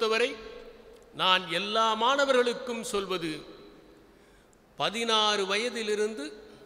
பொறுத்தவரை நான் எல்லா மாணவர்களுக்கும் சொல்வது பதினாறு வயதிலிருந்து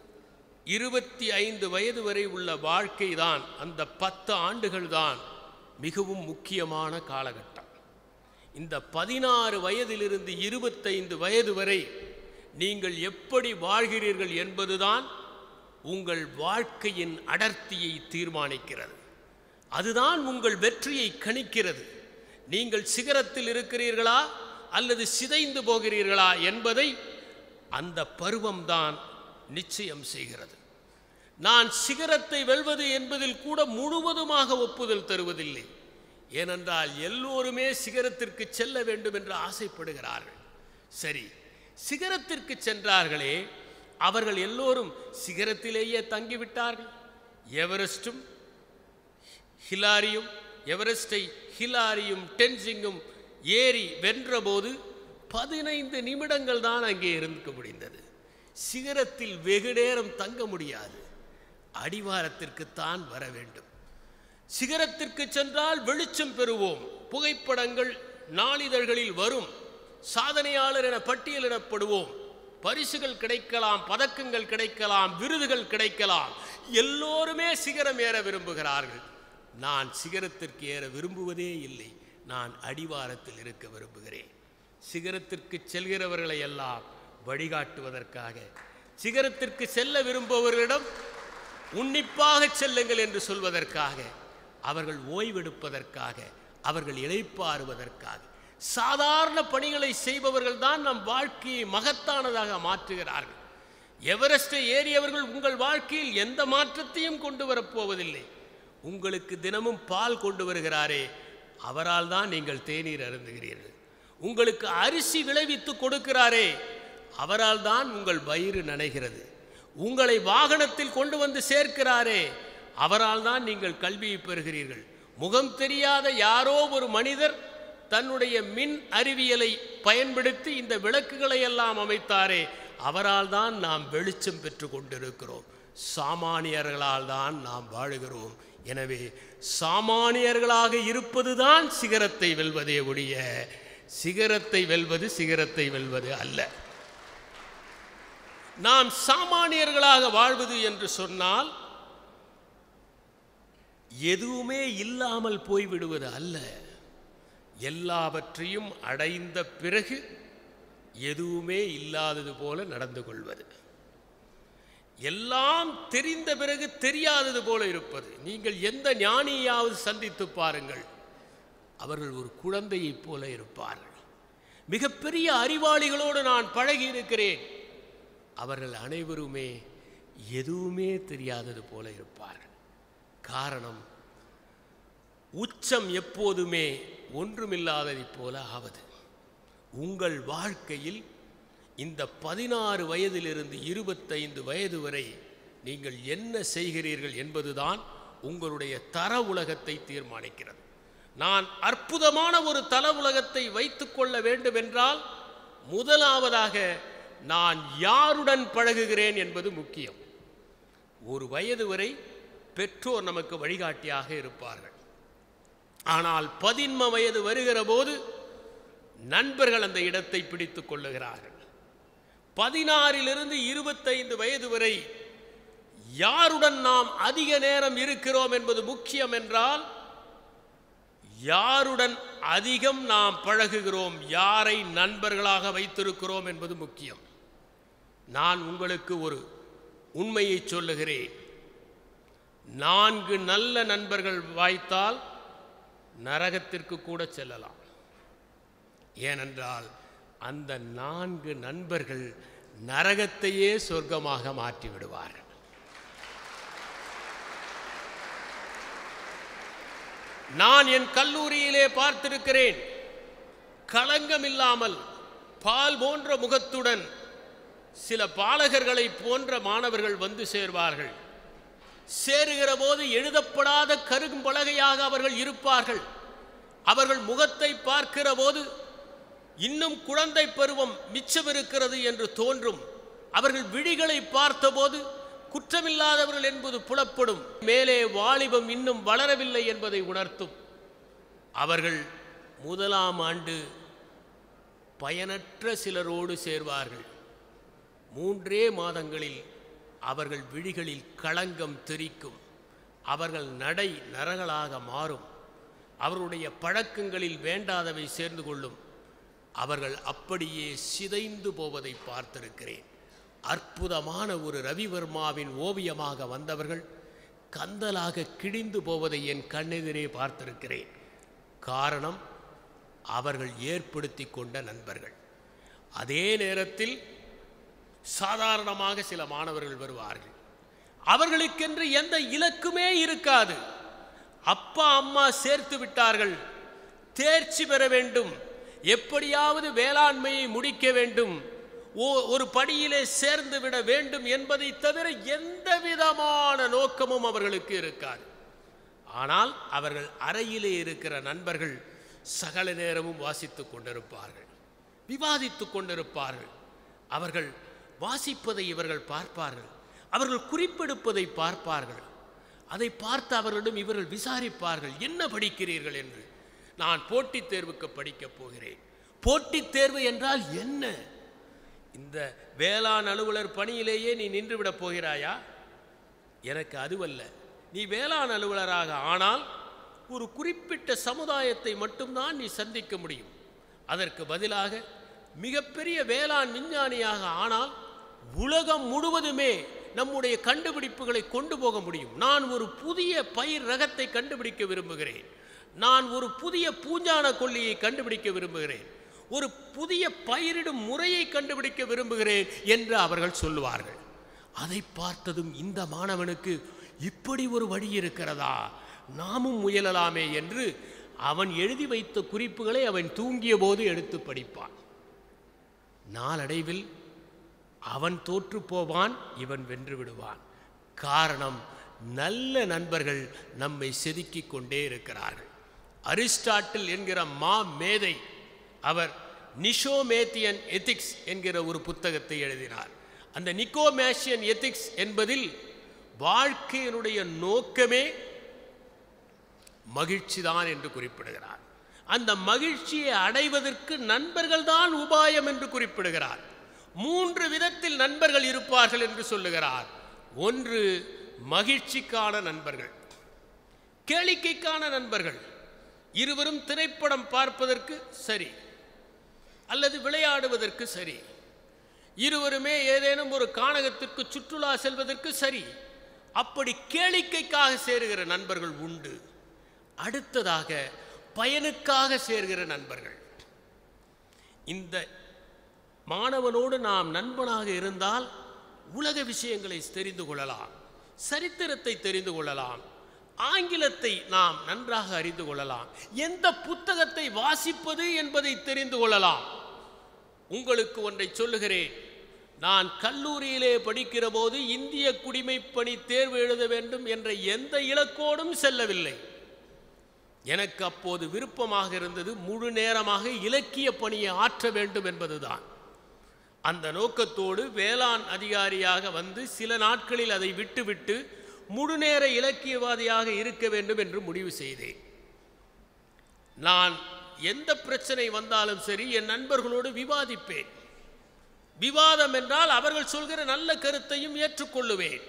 இருபத்தி ஐந்து வயது வரை உள்ள வாழ்க்கை தான் அந்த பத்து ஆண்டுகள் தான் மிகவும் முக்கியமான காலகட்டம் இந்த பதினாறு வயதிலிருந்து இருபத்தைந்து வயது வரை நீங்கள் எப்படி வாழ்கிறீர்கள் என்பதுதான் உங்கள் வாழ்க்கையின் அடர்த்தியை தீர்மானிக்கிறது அதுதான் உங்கள் வெற்றியை கணிக்கிறது நீங்கள் சிகரத்தில் இருக்கிறீர்களா அல்லது சிதைந்து போகிறீர்களா என்பதை அந்த பருவம்தான் நிச்சயம் செய்கிறது நான் சிகரத்தை வெல்வது என்பதில் கூட முழுவதுமாக ஒப்புதல் தருவதில்லை ஏனென்றால் எல்லோருமே சிகரத்திற்கு செல்ல வேண்டும் என்று ஆசைப்படுகிறார்கள் சரி சிகரத்திற்கு சென்றார்களே அவர்கள் எல்லோரும் சிகரத்திலேயே தங்கிவிட்டார்கள் எவரெஸ்டும் ஹிலாரியும் எவரெஸ்டை ஹிலாரியும் டென்சிங்கும் ஏறி வென்றபோது பதினைந்து நிமிடங்கள் தான் அங்கே இருக்க முடிந்தது சிகரத்தில் வெகு நேரம் தங்க முடியாது அடிவாரத்திற்கு தான் வர வேண்டும் சிகரத்திற்கு சென்றால் வெளிச்சம் பெறுவோம் புகைப்படங்கள் நாளிதழ்களில் வரும் சாதனையாளர் என பட்டியலிடப்படுவோம் பரிசுகள் கிடைக்கலாம் பதக்கங்கள் கிடைக்கலாம் விருதுகள் கிடைக்கலாம் எல்லோருமே சிகரம் ஏற விரும்புகிறார்கள் நான் சிகரத்திற்கு ஏற விரும்புவதே இல்லை நான் அடிவாரத்தில் இருக்க விரும்புகிறேன் சிகரத்திற்கு செல்கிறவர்களை எல்லாம் வழிகாட்டுவதற்காக சிகரத்திற்கு செல்ல விரும்புபவர்களிடம் உன்னிப்பாக செல்லுங்கள் என்று சொல்வதற்காக அவர்கள் ஓய்வெடுப்பதற்காக அவர்கள் இளைப்பாறுவதற்காக சாதாரண பணிகளை செய்பவர்கள் தான் நம் வாழ்க்கையை மகத்தானதாக மாற்றுகிறார்கள் எவரெஸ்டை ஏறியவர்கள் உங்கள் வாழ்க்கையில் எந்த மாற்றத்தையும் கொண்டு வரப்போவதில்லை உங்களுக்கு தினமும் பால் கொண்டு வருகிறாரே அவரால் தான் நீங்கள் தேநீர் அருந்துகிறீர்கள் உங்களுக்கு அரிசி விளைவித்து கொடுக்கிறாரே அவரால் தான் உங்கள் வயிறு நனைகிறது உங்களை வாகனத்தில் கொண்டு வந்து சேர்க்கிறாரே அவரால் தான் நீங்கள் கல்வியை பெறுகிறீர்கள் முகம் தெரியாத யாரோ ஒரு மனிதர் தன்னுடைய மின் அறிவியலை பயன்படுத்தி இந்த விளக்குகளை எல்லாம் அமைத்தாரே அவரால் தான் நாம் வெளிச்சம் பெற்று கொண்டிருக்கிறோம் சாமானியர்களால் தான் நாம் வாழுகிறோம் எனவே சாமானியர்களாக இருப்பதுதான் சிகரத்தை வெல்வதே ஒழிய சிகரத்தை வெல்வது சிகரத்தை வெல்வது அல்ல நாம் சாமானியர்களாக வாழ்வது என்று சொன்னால் எதுவுமே இல்லாமல் போய்விடுவது அல்ல எல்லாவற்றையும் அடைந்த பிறகு எதுவுமே இல்லாதது போல நடந்து கொள்வது எல்லாம் தெரிந்த பிறகு தெரியாதது போல இருப்பது நீங்கள் எந்த ஞானியாவது சந்தித்து பாருங்கள் அவர்கள் ஒரு குழந்தையைப் போல இருப்பார்கள் மிகப்பெரிய அறிவாளிகளோடு நான் பழகி இருக்கிறேன் அவர்கள் அனைவருமே எதுவுமே தெரியாதது போல இருப்பார்கள் காரணம் உச்சம் எப்போதுமே ஒன்றுமில்லாததைப் போல ஆவது உங்கள் வாழ்க்கையில் இந்த பதினாறு வயதிலிருந்து இருபத்தைந்து வயது வரை நீங்கள் என்ன செய்கிறீர்கள் என்பதுதான் உங்களுடைய தர உலகத்தை தீர்மானிக்கிறது நான் அற்புதமான ஒரு தர உலகத்தை வைத்துக்கொள்ள வேண்டும் என்றால் முதலாவதாக நான் யாருடன் பழகுகிறேன் என்பது முக்கியம் ஒரு வயது வரை பெற்றோர் நமக்கு வழிகாட்டியாக இருப்பார்கள் ஆனால் பதின்ம வயது வருகிற போது நண்பர்கள் அந்த இடத்தை பிடித்துக் கொள்ளுகிறார்கள் பதினாறிலிருந்து இருபத்தைந்து வயது வரை யாருடன் நாம் அதிக நேரம் இருக்கிறோம் என்பது முக்கியம் என்றால் யாருடன் அதிகம் நாம் பழகுகிறோம் யாரை நண்பர்களாக வைத்திருக்கிறோம் என்பது முக்கியம் நான் உங்களுக்கு ஒரு உண்மையை சொல்லுகிறேன் நான்கு நல்ல நண்பர்கள் வாய்த்தால் நரகத்திற்கு கூட செல்லலாம் ஏனென்றால் அந்த நான்கு நண்பர்கள் நரகத்தையே சொர்க்கமாக மாற்றி விடுவார்கள் நான் என் கல்லூரியிலே பார்த்திருக்கிறேன் களங்கம் இல்லாமல் பால் போன்ற முகத்துடன் சில பாலகர்களை போன்ற மாணவர்கள் வந்து சேர்வார்கள் சேருகிற போது எழுதப்படாத கரும்பலகையாக அவர்கள் இருப்பார்கள் அவர்கள் முகத்தை பார்க்கிற போது இன்னும் குழந்தை பருவம் மிச்சம் இருக்கிறது என்று தோன்றும் அவர்கள் விழிகளை பார்த்தபோது குற்றமில்லாதவர்கள் என்பது புலப்படும் மேலே வாலிபம் இன்னும் வளரவில்லை என்பதை உணர்த்தும் அவர்கள் முதலாம் ஆண்டு பயனற்ற சிலரோடு சேர்வார்கள் மூன்றே மாதங்களில் அவர்கள் விழிகளில் களங்கம் தெரிக்கும் அவர்கள் நடை நரகலாக மாறும் அவருடைய பழக்கங்களில் வேண்டாதவை சேர்ந்து கொள்ளும் அவர்கள் அப்படியே சிதைந்து போவதை பார்த்திருக்கிறேன் அற்புதமான ஒரு ரவிவர்மாவின் ஓவியமாக வந்தவர்கள் கந்தலாக கிழிந்து போவதை என் கண்ணெதிரே பார்த்திருக்கிறேன் காரணம் அவர்கள் ஏற்படுத்தி கொண்ட நண்பர்கள் அதே நேரத்தில் சாதாரணமாக சில மாணவர்கள் வருவார்கள் அவர்களுக்கென்று எந்த இலக்குமே இருக்காது அப்பா அம்மா சேர்த்து விட்டார்கள் தேர்ச்சி பெற வேண்டும் எப்படியாவது வேளாண்மையை முடிக்க வேண்டும் ஓ- ஒரு படியிலே சேர்ந்து விட வேண்டும் என்பதை தவிர எந்த விதமான நோக்கமும் அவர்களுக்கு இருக்காது ஆனால் அவர்கள் அறையிலே இருக்கிற நண்பர்கள் சகல நேரமும் வாசித்துக் கொண்டிருப்பார்கள் விவாதித்துக் கொண்டிருப்பார்கள் அவர்கள் வாசிப்பதை இவர்கள் பார்ப்பார்கள் அவர்கள் குறிப்பெடுப்பதை பார்ப்பார்கள் அதை பார்த்து அவர்களிடம் இவர்கள் விசாரிப்பார்கள் என்ன படிக்கிறீர்கள் என்று நான் போட்டித் தேர்வுக்கு படிக்கப் போகிறேன் போட்டித் தேர்வு என்றால் என்ன இந்த வேளாண் அலுவலர் பணியிலேயே நீ நின்றுவிடப் போகிறாயா எனக்கு அதுவல்ல நீ வேளாண் அலுவலராக ஆனால் ஒரு குறிப்பிட்ட சமுதாயத்தை மட்டும்தான் நீ சந்திக்க முடியும் அதற்கு பதிலாக மிகப்பெரிய வேளாண் விஞ்ஞானியாக ஆனால் உலகம் முழுவதுமே நம்முடைய கண்டுபிடிப்புகளை கொண்டு போக முடியும் நான் ஒரு புதிய பயிர் ரகத்தை கண்டுபிடிக்க விரும்புகிறேன் நான் ஒரு புதிய பூஞ்சான கொல்லியை கண்டுபிடிக்க விரும்புகிறேன் ஒரு புதிய பயிரிடும் முறையை கண்டுபிடிக்க விரும்புகிறேன் என்று அவர்கள் சொல்லுவார்கள் அதை பார்த்ததும் இந்த மாணவனுக்கு இப்படி ஒரு வழி இருக்கிறதா நாமும் முயலலாமே என்று அவன் எழுதி வைத்த குறிப்புகளை அவன் தூங்கிய போது எடுத்து படிப்பான் நாளடைவில் அவன் தோற்று போவான் இவன் வென்று விடுவான் காரணம் நல்ல நண்பர்கள் நம்மை செதுக்கிக் கொண்டே இருக்கிறார்கள் அரிஸ்டாட்டில் என்கிற மா மேதை அவர் நிஷோமேத்தியன் எத்திக்ஸ் என்கிற ஒரு புத்தகத்தை எழுதினார் அந்த நிக்கோமேஷியன் எத்திக்ஸ் என்பதில் வாழ்க்கையினுடைய நோக்கமே மகிழ்ச்சிதான் என்று குறிப்பிடுகிறார் அந்த மகிழ்ச்சியை அடைவதற்கு நண்பர்கள் தான் உபாயம் என்று குறிப்பிடுகிறார் மூன்று விதத்தில் நண்பர்கள் இருப்பார்கள் என்று சொல்லுகிறார் ஒன்று மகிழ்ச்சிக்கான நண்பர்கள் கேளிக்கைக்கான நண்பர்கள் இருவரும் திரைப்படம் பார்ப்பதற்கு சரி அல்லது விளையாடுவதற்கு சரி இருவருமே ஏதேனும் ஒரு கானகத்திற்கு சுற்றுலா செல்வதற்கு சரி அப்படி கேளிக்கைக்காக சேருகிற நண்பர்கள் உண்டு அடுத்ததாக பயனுக்காக சேர்கிற நண்பர்கள் இந்த மாணவனோடு நாம் நண்பனாக இருந்தால் உலக விஷயங்களை தெரிந்து கொள்ளலாம் சரித்திரத்தை தெரிந்து கொள்ளலாம் ஆங்கிலத்தை நாம் நன்றாக அறிந்து கொள்ளலாம் எந்த புத்தகத்தை வாசிப்பது என்பதை தெரிந்து கொள்ளலாம் உங்களுக்கு ஒன்றை சொல்லுகிறேன் நான் கல்லூரியிலே படிக்கிற போது இந்திய குடிமைப்பணி தேர்வு எழுத வேண்டும் என்ற எந்த இலக்கோடும் செல்லவில்லை எனக்கு அப்போது விருப்பமாக இருந்தது முழு நேரமாக இலக்கிய பணியை ஆற்ற வேண்டும் என்பதுதான் அந்த நோக்கத்தோடு வேளாண் அதிகாரியாக வந்து சில நாட்களில் அதை விட்டுவிட்டு முழுநேர இலக்கியவாதியாக இருக்க வேண்டும் என்று முடிவு செய்தேன் நான் எந்த பிரச்சனை வந்தாலும் சரி என் நண்பர்களோடு விவாதிப்பேன் விவாதம் என்றால் அவர்கள் சொல்கிற நல்ல கருத்தையும் ஏற்றுக்கொள்ளுவேன்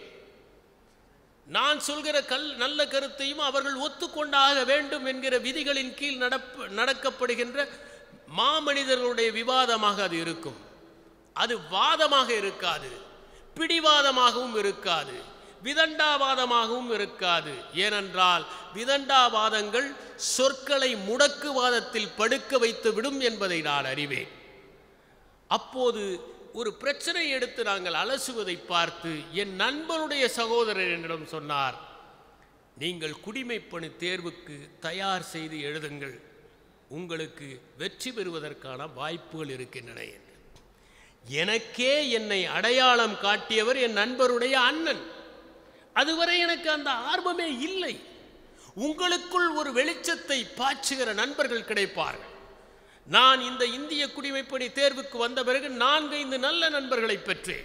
நான் சொல்கிற கல் நல்ல கருத்தையும் அவர்கள் ஒத்துக்கொண்டாக வேண்டும் என்கிற விதிகளின் கீழ் நடப்ப நடக்கப்படுகின்ற மாமனிதர்களுடைய விவாதமாக அது இருக்கும் அது வாதமாக இருக்காது பிடிவாதமாகவும் இருக்காது விதண்டாவாதமாகவும் இருக்காது ஏனென்றால் விதண்டாவாதங்கள் சொற்களை முடக்குவாதத்தில் படுக்க வைத்து விடும் என்பதை நான் அறிவேன் அப்போது ஒரு பிரச்சனை எடுத்து நாங்கள் அலசுவதை பார்த்து என் நண்பனுடைய சகோதரர் என்னிடம் சொன்னார் நீங்கள் குடிமைப்பணி தேர்வுக்கு தயார் செய்து எழுதுங்கள் உங்களுக்கு வெற்றி பெறுவதற்கான வாய்ப்புகள் இருக்கின்றன என்று எனக்கே என்னை அடையாளம் காட்டியவர் என் நண்பருடைய அண்ணன் அதுவரை எனக்கு அந்த ஆர்வமே இல்லை உங்களுக்குள் ஒரு வெளிச்சத்தை பாய்ச்சுகிற நண்பர்கள் கிடைப்பார்கள் நான் இந்த இந்திய குடிமைப்பணி தேர்வுக்கு வந்த பிறகு நான்கைந்து நல்ல நண்பர்களை பெற்றேன்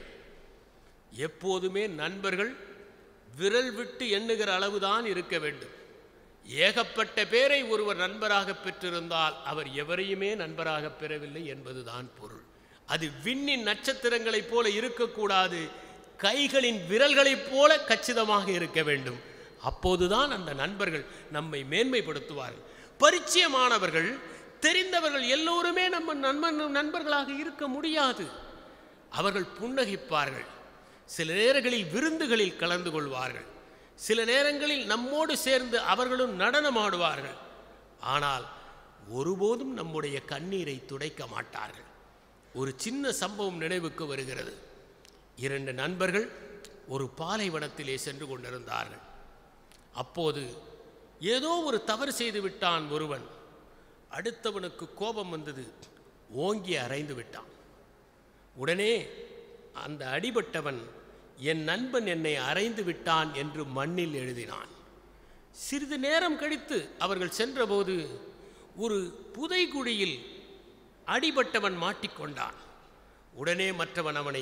எப்போதுமே நண்பர்கள் விரல் விட்டு எண்ணுகிற அளவுதான் இருக்க வேண்டும் ஏகப்பட்ட பேரை ஒருவர் நண்பராக பெற்றிருந்தால் அவர் எவரையுமே நண்பராக பெறவில்லை என்பதுதான் பொருள் அது விண்ணின் நட்சத்திரங்களைப் போல இருக்கக்கூடாது கைகளின் விரல்களைப் போல கச்சிதமாக இருக்க வேண்டும் அப்போதுதான் அந்த நண்பர்கள் நம்மை மேன்மைப்படுத்துவார்கள் பரிச்சயமானவர்கள் தெரிந்தவர்கள் எல்லோருமே நம்ம நண்பன் நண்பர்களாக இருக்க முடியாது அவர்கள் புன்னகைப்பார்கள் சில நேரங்களில் விருந்துகளில் கலந்து கொள்வார்கள் சில நேரங்களில் நம்மோடு சேர்ந்து அவர்களும் நடனமாடுவார்கள் ஆனால் ஒருபோதும் நம்முடைய கண்ணீரை துடைக்க மாட்டார்கள் ஒரு சின்ன சம்பவம் நினைவுக்கு வருகிறது இரண்டு நண்பர்கள் ஒரு பாலைவனத்திலே சென்று கொண்டிருந்தார்கள் அப்போது ஏதோ ஒரு தவறு செய்து விட்டான் ஒருவன் அடுத்தவனுக்கு கோபம் வந்தது ஓங்கி அரைந்து விட்டான் உடனே அந்த அடிபட்டவன் என் நண்பன் என்னை அரைந்து விட்டான் என்று மண்ணில் எழுதினான் சிறிது நேரம் கழித்து அவர்கள் சென்றபோது ஒரு புதைகுழியில் அடிபட்டவன் மாட்டிக்கொண்டான் உடனே மற்றவன் அவனை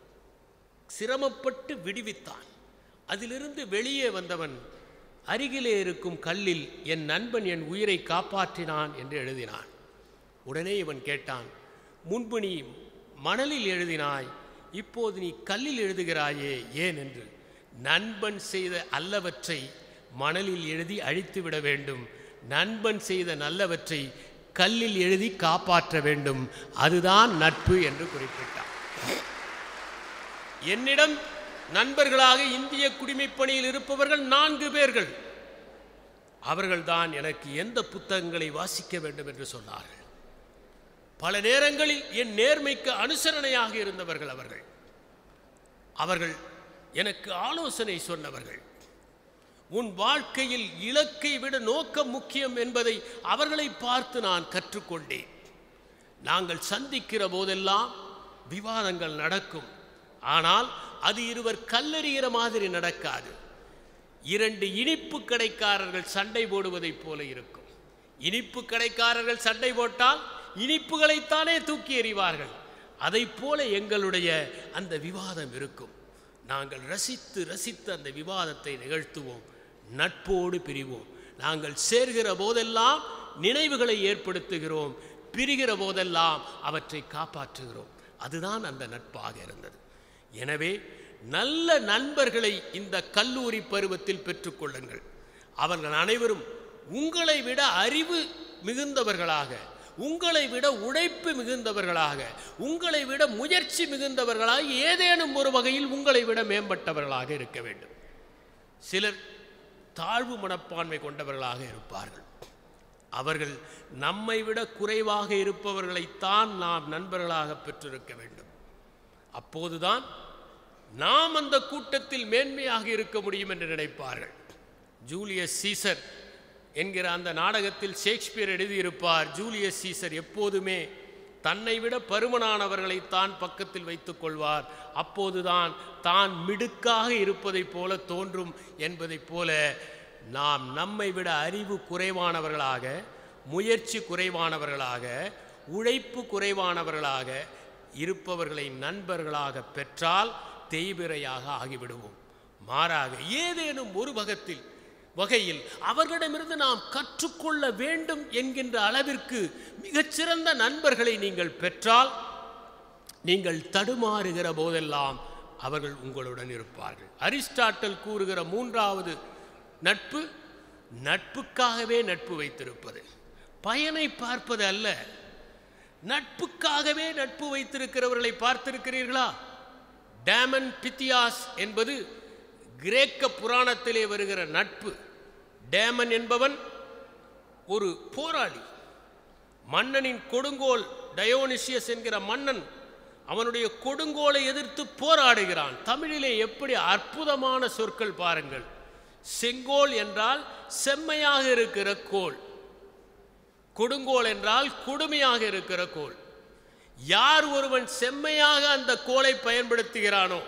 சிரமப்பட்டு விடுவித்தான் அதிலிருந்து வெளியே வந்தவன் அருகிலே இருக்கும் கல்லில் என் நண்பன் என் உயிரை காப்பாற்றினான் என்று எழுதினான் உடனே இவன் கேட்டான் முன்பு நீ மணலில் எழுதினாய் இப்போது நீ கல்லில் எழுதுகிறாயே ஏன் என்று நண்பன் செய்த அல்லவற்றை மணலில் எழுதி அழித்து விட வேண்டும் நண்பன் செய்த நல்லவற்றை கல்லில் எழுதி காப்பாற்ற வேண்டும் அதுதான் நட்பு என்று குறிப்பிட்டார் என்னிடம் நண்பர்களாக இந்திய குடிமைப்பணியில் இருப்பவர்கள் நான்கு பேர்கள் அவர்கள்தான் எனக்கு எந்த புத்தகங்களை வாசிக்க வேண்டும் என்று சொன்னார்கள் பல நேரங்களில் என் நேர்மைக்கு அனுசரணையாக இருந்தவர்கள் அவர்கள் அவர்கள் எனக்கு ஆலோசனை சொன்னவர்கள் உன் வாழ்க்கையில் இலக்கை விட நோக்கம் முக்கியம் என்பதை அவர்களை பார்த்து நான் கற்றுக்கொண்டேன் நாங்கள் சந்திக்கிற போதெல்லாம் விவாதங்கள் நடக்கும் ஆனால் அது இருவர் கல்லெறிகிற மாதிரி நடக்காது இரண்டு இனிப்பு கடைக்காரர்கள் சண்டை போடுவதைப் போல இருக்கும் இனிப்பு கடைக்காரர்கள் சண்டை போட்டால் இனிப்புகளைத்தானே தூக்கி எறிவார்கள் அதைப் போல எங்களுடைய அந்த விவாதம் இருக்கும் நாங்கள் ரசித்து ரசித்து அந்த விவாதத்தை நிகழ்த்துவோம் நட்போடு பிரிவோம் நாங்கள் சேர்கிற போதெல்லாம் நினைவுகளை ஏற்படுத்துகிறோம் பிரிகிற போதெல்லாம் அவற்றை காப்பாற்றுகிறோம் அதுதான் அந்த நட்பாக இருந்தது எனவே நல்ல நண்பர்களை இந்த கல்லூரி பருவத்தில் பெற்றுக்கொள்ளுங்கள் அவர்கள் அனைவரும் உங்களை விட அறிவு மிகுந்தவர்களாக உங்களை விட உழைப்பு மிகுந்தவர்களாக உங்களை விட முயற்சி மிகுந்தவர்களாக ஏதேனும் ஒரு வகையில் உங்களை விட மேம்பட்டவர்களாக இருக்க வேண்டும் சிலர் தாழ்வு மனப்பான்மை கொண்டவர்களாக இருப்பார்கள் அவர்கள் நம்மை விட குறைவாக இருப்பவர்களைத்தான் நாம் நண்பர்களாக பெற்றிருக்க வேண்டும் அப்போதுதான் நாம் அந்த கூட்டத்தில் மேன்மையாக இருக்க முடியும் என்று நினைப்பார்கள் ஜூலியஸ் சீசர் என்கிற அந்த நாடகத்தில் ஷேக்ஸ்பியர் எழுதியிருப்பார் ஜூலியஸ் சீசர் எப்போதுமே தன்னை விட பருமனானவர்களை தான் பக்கத்தில் வைத்துக் கொள்வார் அப்போதுதான் தான் மிடுக்காக இருப்பதைப் போல தோன்றும் என்பதைப் போல நாம் நம்மை விட அறிவு குறைவானவர்களாக முயற்சி குறைவானவர்களாக உழைப்பு குறைவானவர்களாக இருப்பவர்களை நண்பர்களாக பெற்றால் தேய்பிரையாக ஆகிவிடுவோம் மாறாக ஏதேனும் ஒரு வகத்தில் வகையில் அவர்களிடமிருந்து நாம் கற்றுக்கொள்ள வேண்டும் என்கின்ற அளவிற்கு மிகச்சிறந்த நண்பர்களை நீங்கள் பெற்றால் நீங்கள் தடுமாறுகிற போதெல்லாம் அவர்கள் உங்களுடன் இருப்பார்கள் அரிஸ்டாட்டல் கூறுகிற மூன்றாவது நட்பு நட்புக்காகவே நட்பு வைத்திருப்பது பயனை பார்ப்பது அல்ல நட்புக்காகவே நட்பு வைத்திருக்கிறவர்களை பார்த்திருக்கிறீர்களா டேமன் பித்தியாஸ் என்பது கிரேக்க புராணத்திலே வருகிற நட்பு டேமன் என்பவன் ஒரு போராளி மன்னனின் கொடுங்கோல் டயோனிசியஸ் என்கிற மன்னன் அவனுடைய கொடுங்கோலை எதிர்த்து போராடுகிறான் தமிழிலே எப்படி அற்புதமான சொற்கள் பாருங்கள் செங்கோல் என்றால் செம்மையாக இருக்கிற கோல் கொடுங்கோல் என்றால் கொடுமையாக இருக்கிற கோல் யார் ஒருவன் செம்மையாக அந்த கோலை பயன்படுத்துகிறானோ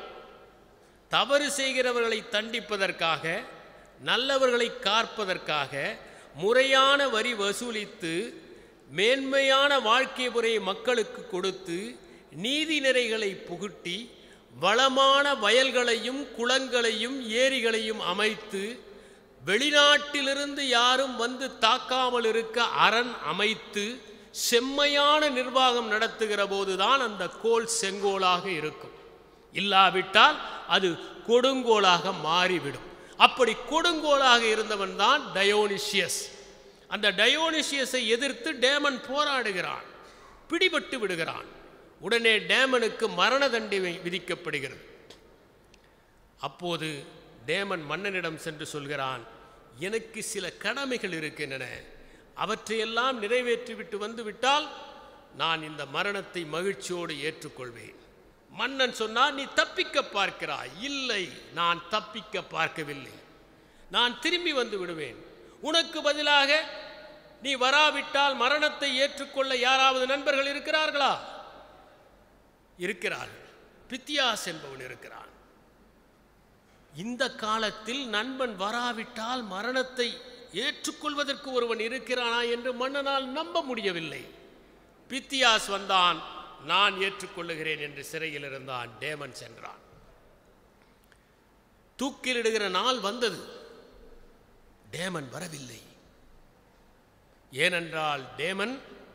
தவறு செய்கிறவர்களை தண்டிப்பதற்காக நல்லவர்களை காற்பதற்காக முறையான வரி வசூலித்து மேன்மையான வாழ்க்கை முறையை மக்களுக்கு கொடுத்து நீதி நிறைகளை புகுட்டி வளமான வயல்களையும் குளங்களையும் ஏரிகளையும் அமைத்து வெளிநாட்டிலிருந்து யாரும் வந்து தாக்காமல் இருக்க அரண் அமைத்து செம்மையான நிர்வாகம் நடத்துகிற போதுதான் அந்த கோல் செங்கோலாக இருக்கும் இல்லாவிட்டால் அது கொடுங்கோலாக மாறிவிடும் அப்படி கொடுங்கோலாக இருந்தவன் தான் டயோனிஷியஸ் அந்த டயோனிஷியஸை எதிர்த்து டேமன் போராடுகிறான் பிடிபட்டு விடுகிறான் உடனே டேமனுக்கு மரண தண்டனை விதிக்கப்படுகிறது அப்போது டேமன் மன்னனிடம் சென்று சொல்கிறான் எனக்கு சில கடமைகள் இருக்கின்றன அவற்றையெல்லாம் நிறைவேற்றிவிட்டு வந்து விட்டால் நான் இந்த மரணத்தை மகிழ்ச்சியோடு ஏற்றுக்கொள்வேன் மன்னன் சொன்னார் நீ தப்பிக்க பார்க்கிறாய் இல்லை நான் தப்பிக்க பார்க்கவில்லை நான் திரும்பி வந்து விடுவேன் உனக்கு பதிலாக நீ வராவிட்டால் மரணத்தை ஏற்றுக்கொள்ள யாராவது நண்பர்கள் இருக்கிறார்களா இருக்கிறார்கள் பித்தியாஸ் என்பவன் இருக்கிறான் இந்த காலத்தில் நண்பன் வராவிட்டால் மரணத்தை ஏற்றுக்கொள்வதற்கு ஒருவன் இருக்கிறானா என்று மன்னனால் நம்ப முடியவில்லை பித்தியாஸ் வந்தான் நான் ஏற்றுக்கொள்ளுகிறேன் என்று சிறையில் இருந்தான் டேமன் சென்றான் தூக்கிலிடுகிற நாள் வந்தது டேமன் வரவில்லை ஏனென்றால் டேமன்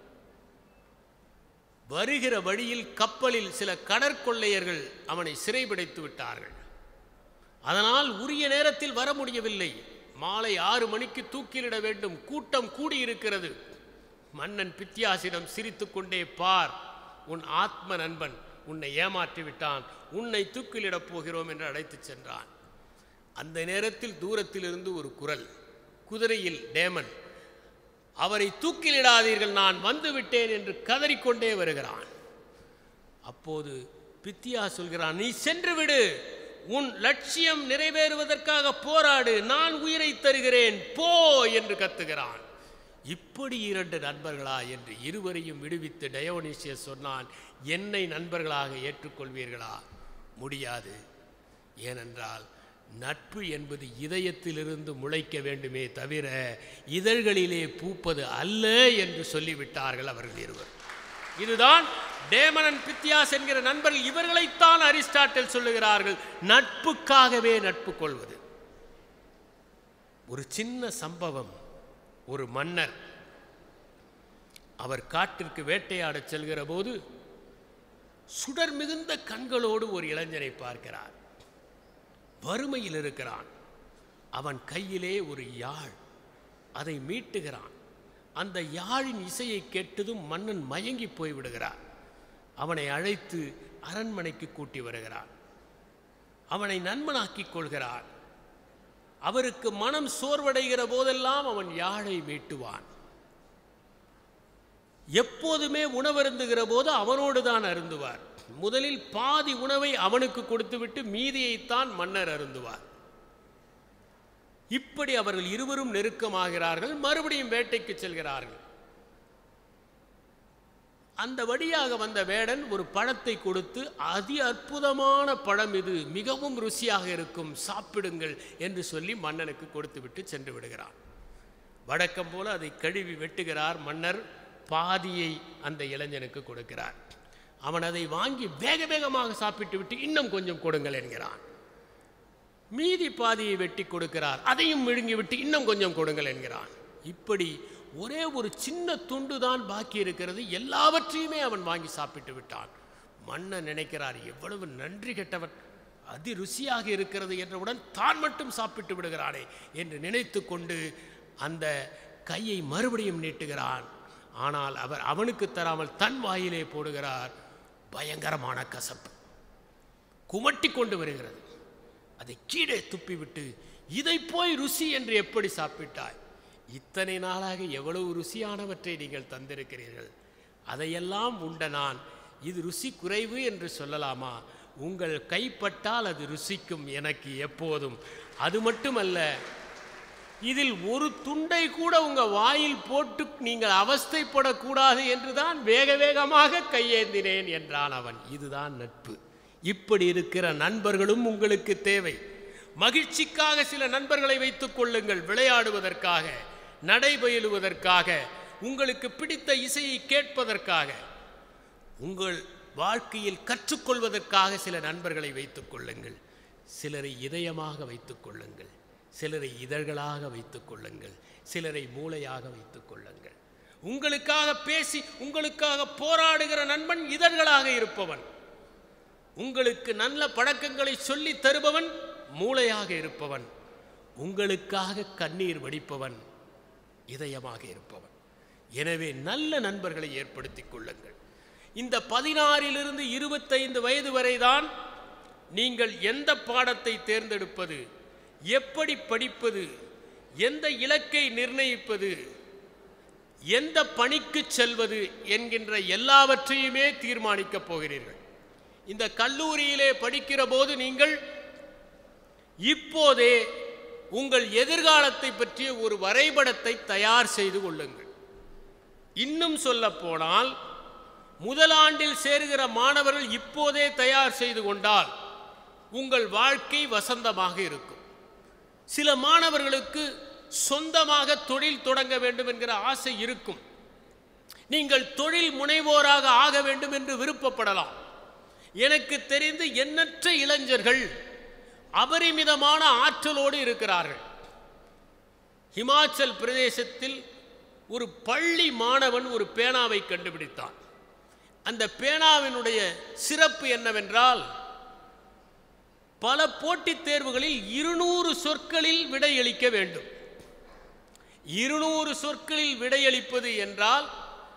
வருகிற வழியில் கப்பலில் சில கடற்கொள்ளையர்கள் அவனை சிறைபிடித்து விட்டார்கள் அதனால் உரிய நேரத்தில் வர முடியவில்லை மாலை ஆறு மணிக்கு தூக்கிலிட வேண்டும் கூட்டம் கூடியிருக்கிறது மன்னன் பித்தியாசிடம் சிரித்துக்கொண்டே பார் உன் ஆத்ம நண்பன் உன்னை ஏமாற்றி விட்டான் உன்னை தூக்கிலிடப் போகிறோம் என்று அழைத்துச் சென்றான் அந்த நேரத்தில் தூரத்திலிருந்து ஒரு குரல் குதிரையில் டேமன் அவரை தூக்கிலிடாதீர்கள் நான் வந்து விட்டேன் என்று கதறிக்கொண்டே வருகிறான் அப்போது பித்தியா சொல்கிறான் நீ சென்று விடு உன் லட்சியம் நிறைவேறுவதற்காக போராடு நான் உயிரை தருகிறேன் போ என்று கத்துகிறான் இப்படி இரண்டு நண்பர்களா என்று இருவரையும் விடுவித்து டயோனிசியஸ் சொன்னான் என்னை நண்பர்களாக ஏற்றுக்கொள்வீர்களா முடியாது ஏனென்றால் நட்பு என்பது இதயத்திலிருந்து முளைக்க வேண்டுமே தவிர இதழ்களிலே பூப்பது அல்ல என்று சொல்லிவிட்டார்கள் அவர்கள் இருவர் இதுதான் டேமனன் பித்தியாஸ் என்கிற நண்பர்கள் இவர்களைத்தான் அரிஸ்டாட்டில் சொல்லுகிறார்கள் நட்புக்காகவே நட்பு கொள்வது ஒரு சின்ன சம்பவம் ஒரு மன்னர் அவர் காட்டிற்கு வேட்டையாடச் செல்கிற போது சுடர் மிகுந்த கண்களோடு ஒரு இளைஞரை பார்க்கிறார் வறுமையில் இருக்கிறான் அவன் கையிலே ஒரு யாழ் அதை மீட்டுகிறான் அந்த யாழின் இசையை கேட்டதும் மன்னன் மயங்கி போய்விடுகிறார் அவனை அழைத்து அரண்மனைக்கு கூட்டி வருகிறான் அவனை நண்பனாக்கிக் கொள்கிறான் அவருக்கு மனம் சோர்வடைகிற போதெல்லாம் அவன் யாழை மீட்டுவான் எப்போதுமே உணவருந்துகிற போது அவனோடு தான் அருந்துவார் முதலில் பாதி உணவை அவனுக்கு கொடுத்துவிட்டு மீதியைத்தான் மன்னர் அருந்துவார் இப்படி அவர்கள் இருவரும் நெருக்கமாகிறார்கள் மறுபடியும் வேட்டைக்கு செல்கிறார்கள் அந்த வழியாக வந்த வேடன் ஒரு பழத்தை கொடுத்து அதி அற்புதமான பழம் இது மிகவும் ருசியாக இருக்கும் சாப்பிடுங்கள் என்று சொல்லி மன்னனுக்கு கொடுத்துவிட்டு சென்று விடுகிறான் வழக்கம் போல அதை கழுவி வெட்டுகிறார் மன்னர் பாதியை அந்த இளைஞனுக்கு கொடுக்கிறார் அவன் அதை வாங்கி வேக வேகமாக சாப்பிட்டு விட்டு இன்னும் கொஞ்சம் கொடுங்கள் என்கிறான் மீதி பாதியை வெட்டி கொடுக்கிறார் அதையும் விழுங்கி விட்டு இன்னும் கொஞ்சம் கொடுங்கள் என்கிறான் இப்படி ஒரே ஒரு சின்ன துண்டு தான் பாக்கி இருக்கிறது எல்லாவற்றையுமே அவன் வாங்கி சாப்பிட்டு விட்டான் மன்னன் நினைக்கிறார் எவ்வளவு நன்றி கெட்டவன் அதி ருசியாக இருக்கிறது என்றவுடன் தான் மட்டும் சாப்பிட்டு விடுகிறானே என்று நினைத்து கொண்டு அந்த கையை மறுபடியும் நீட்டுகிறான் ஆனால் அவர் அவனுக்கு தராமல் தன் வாயிலே போடுகிறார் பயங்கரமான கசப்பு குமட்டி கொண்டு வருகிறது அதை கீழே துப்பிவிட்டு இதை போய் ருசி என்று எப்படி சாப்பிட்டாய் இத்தனை நாளாக எவ்வளவு ருசியானவற்றை நீங்கள் தந்திருக்கிறீர்கள் அதையெல்லாம் உண்ட நான் இது ருசி குறைவு என்று சொல்லலாமா உங்கள் கைப்பட்டால் அது ருசிக்கும் எனக்கு எப்போதும் அது மட்டுமல்ல இதில் ஒரு துண்டை கூட உங்க வாயில் போட்டு நீங்கள் அவஸ்தைப்படக்கூடாது என்றுதான் வேக வேகமாக கையேந்தினேன் என்றான் அவன் இதுதான் நட்பு இப்படி இருக்கிற நண்பர்களும் உங்களுக்கு தேவை மகிழ்ச்சிக்காக சில நண்பர்களை வைத்துக் கொள்ளுங்கள் விளையாடுவதற்காக நடைபயிலுவதற்காக உங்களுக்கு பிடித்த இசையை கேட்பதற்காக உங்கள் வாழ்க்கையில் கற்றுக்கொள்வதற்காக சில நண்பர்களை வைத்துக் கொள்ளுங்கள் சிலரை இதயமாக வைத்துக் கொள்ளுங்கள் சிலரை இதழ்களாக வைத்துக் கொள்ளுங்கள் சிலரை மூளையாக வைத்துக் கொள்ளுங்கள் உங்களுக்காக பேசி உங்களுக்காக போராடுகிற நண்பன் இதழ்களாக இருப்பவன் உங்களுக்கு நல்ல பழக்கங்களை சொல்லி தருபவன் மூளையாக இருப்பவன் உங்களுக்காக கண்ணீர் வடிப்பவன் இதயமாக இருப்பவன் எனவே நல்ல நண்பர்களை ஏற்படுத்திக் கொள்ளுங்கள் இந்த பதினாறிலிருந்து இருபத்தைந்து வயது வரைதான் நீங்கள் எந்த பாடத்தை தேர்ந்தெடுப்பது எப்படி படிப்பது எந்த இலக்கை நிர்ணயிப்பது எந்த பணிக்கு செல்வது என்கின்ற எல்லாவற்றையுமே தீர்மானிக்கப் போகிறீர்கள் இந்த கல்லூரியிலே படிக்கிற போது நீங்கள் இப்போதே உங்கள் எதிர்காலத்தை பற்றிய ஒரு வரைபடத்தை தயார் செய்து கொள்ளுங்கள் இன்னும் சொல்ல போனால் முதலாண்டில் சேருகிற மாணவர்கள் இப்போதே தயார் செய்து கொண்டால் உங்கள் வாழ்க்கை வசந்தமாக இருக்கும் சில மாணவர்களுக்கு சொந்தமாக தொழில் தொடங்க வேண்டும் என்கிற ஆசை இருக்கும் நீங்கள் தொழில் முனைவோராக ஆக வேண்டும் என்று விருப்பப்படலாம் எனக்கு தெரிந்து எண்ணற்ற இளைஞர்கள் அபரிமிதமான ஆற்றலோடு இருக்கிறார்கள் ஹிமாச்சல் பிரதேசத்தில் ஒரு பள்ளி மாணவன் ஒரு பேனாவை கண்டுபிடித்தான் அந்த பேனாவினுடைய சிறப்பு என்னவென்றால் பல போட்டித் தேர்வுகளில் இருநூறு சொற்களில் விடையளிக்க வேண்டும் இருநூறு சொற்களில் விடையளிப்பது என்றால்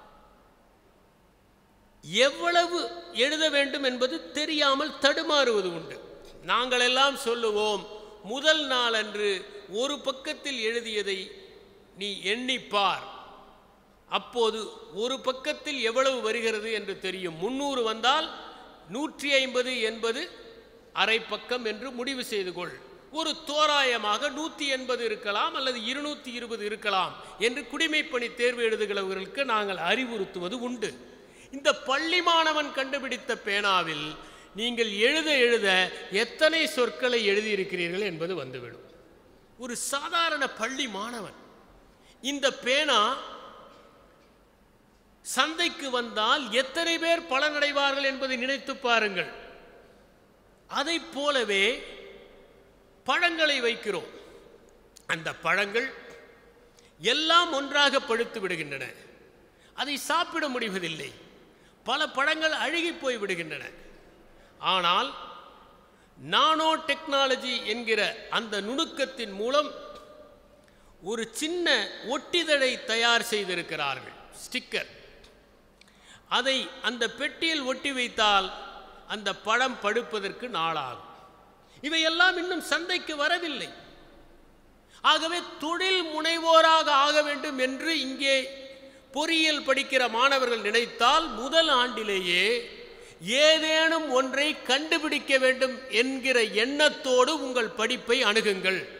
எவ்வளவு எழுத வேண்டும் என்பது தெரியாமல் தடுமாறுவது உண்டு நாங்கள் எல்லாம் சொல்லுவோம் முதல் நாளன்று ஒரு பக்கத்தில் எழுதியதை நீ எண்ணிப்பார் அப்போது ஒரு பக்கத்தில் எவ்வளவு வருகிறது என்று தெரியும் முன்னூறு வந்தால் நூற்றி ஐம்பது என்பது அரை பக்கம் என்று முடிவு செய்து கொள் ஒரு தோராயமாக நூற்றி எண்பது இருக்கலாம் அல்லது இருநூற்றி இருபது இருக்கலாம் என்று குடிமைப்பணி தேர்வு எழுதுகிறவர்களுக்கு நாங்கள் அறிவுறுத்துவது உண்டு இந்த பள்ளி மாணவன் கண்டுபிடித்த பேனாவில் நீங்கள் எழுத எழுத எத்தனை சொற்களை எழுதியிருக்கிறீர்கள் என்பது வந்துவிடும் ஒரு சாதாரண பள்ளி மாணவன் இந்த பேனா சந்தைக்கு வந்தால் எத்தனை பேர் பலனடைவார்கள் என்பதை நினைத்து பாருங்கள் அதைப் போலவே பழங்களை வைக்கிறோம் அந்த பழங்கள் எல்லாம் ஒன்றாக பழுத்து விடுகின்றன அதை சாப்பிட முடிவதில்லை பல பழங்கள் அழுகி போய் விடுகின்றன ஆனால் நானோ டெக்னாலஜி என்கிற அந்த நுணுக்கத்தின் மூலம் ஒரு சின்ன ஒட்டிதழை தயார் செய்திருக்கிறார்கள் ஸ்டிக்கர் அதை அந்த பெட்டியில் ஒட்டி வைத்தால் அந்த பழம் படுப்பதற்கு நாளாகும் இவையெல்லாம் இன்னும் சந்தைக்கு வரவில்லை ஆகவே தொழில் முனைவோராக ஆக வேண்டும் என்று இங்கே பொறியியல் படிக்கிற மாணவர்கள் நினைத்தால் முதல் ஆண்டிலேயே ஏதேனும் ஒன்றை கண்டுபிடிக்க வேண்டும் என்கிற எண்ணத்தோடு உங்கள் படிப்பை அணுகுங்கள்